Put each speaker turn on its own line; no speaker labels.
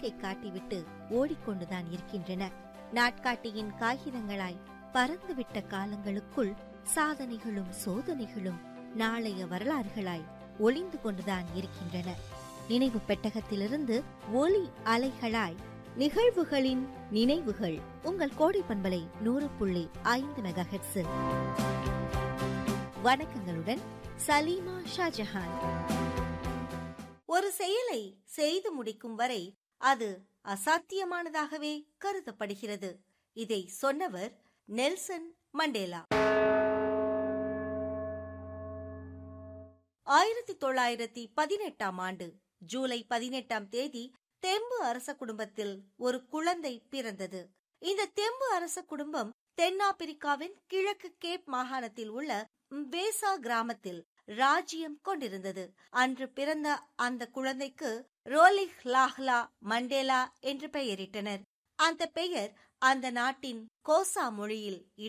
அழகை காட்டிவிட்டு ஓடிக்கொண்டுதான் இருக்கின்றன நாட்காட்டியின் காகிதங்களாய் பறந்துவிட்ட காலங்களுக்குள் சாதனைகளும் சோதனைகளும் நாளைய வரலாறுகளாய் ஒளிந்து கொண்டுதான் இருக்கின்றன நினைவு பெட்டகத்திலிருந்து ஒலி அலைகளாய் நிகழ்வுகளின் நினைவுகள் உங்கள் கோடை பண்பலை நூறு புள்ளி ஐந்து மெகா வணக்கங்களுடன் சலீமா ஷாஜஹான் ஒரு செயலை செய்து முடிக்கும் வரை அது அசாத்தியமானதாகவே கருதப்படுகிறது இதை சொன்னவர் நெல்சன் மண்டேலா ஆயிரத்தி தொள்ளாயிரத்தி பதினெட்டாம் ஆண்டு ஜூலை பதினெட்டாம் தேதி தெம்பு அரச குடும்பத்தில் ஒரு குழந்தை பிறந்தது இந்த தெம்பு அரச குடும்பம் தென்னாப்பிரிக்காவின் கிழக்கு கேப் மாகாணத்தில் உள்ள வேசா கிராமத்தில் ராஜ்யம் கொண்டிருந்தது அன்று பிறந்த அந்த குழந்தைக்கு ரோலிஹ் லாஹ்லா மண்டேலா என்று பெயரிட்டனர் அந்த பெயர் அந்த நாட்டின் கோசா மொழியில்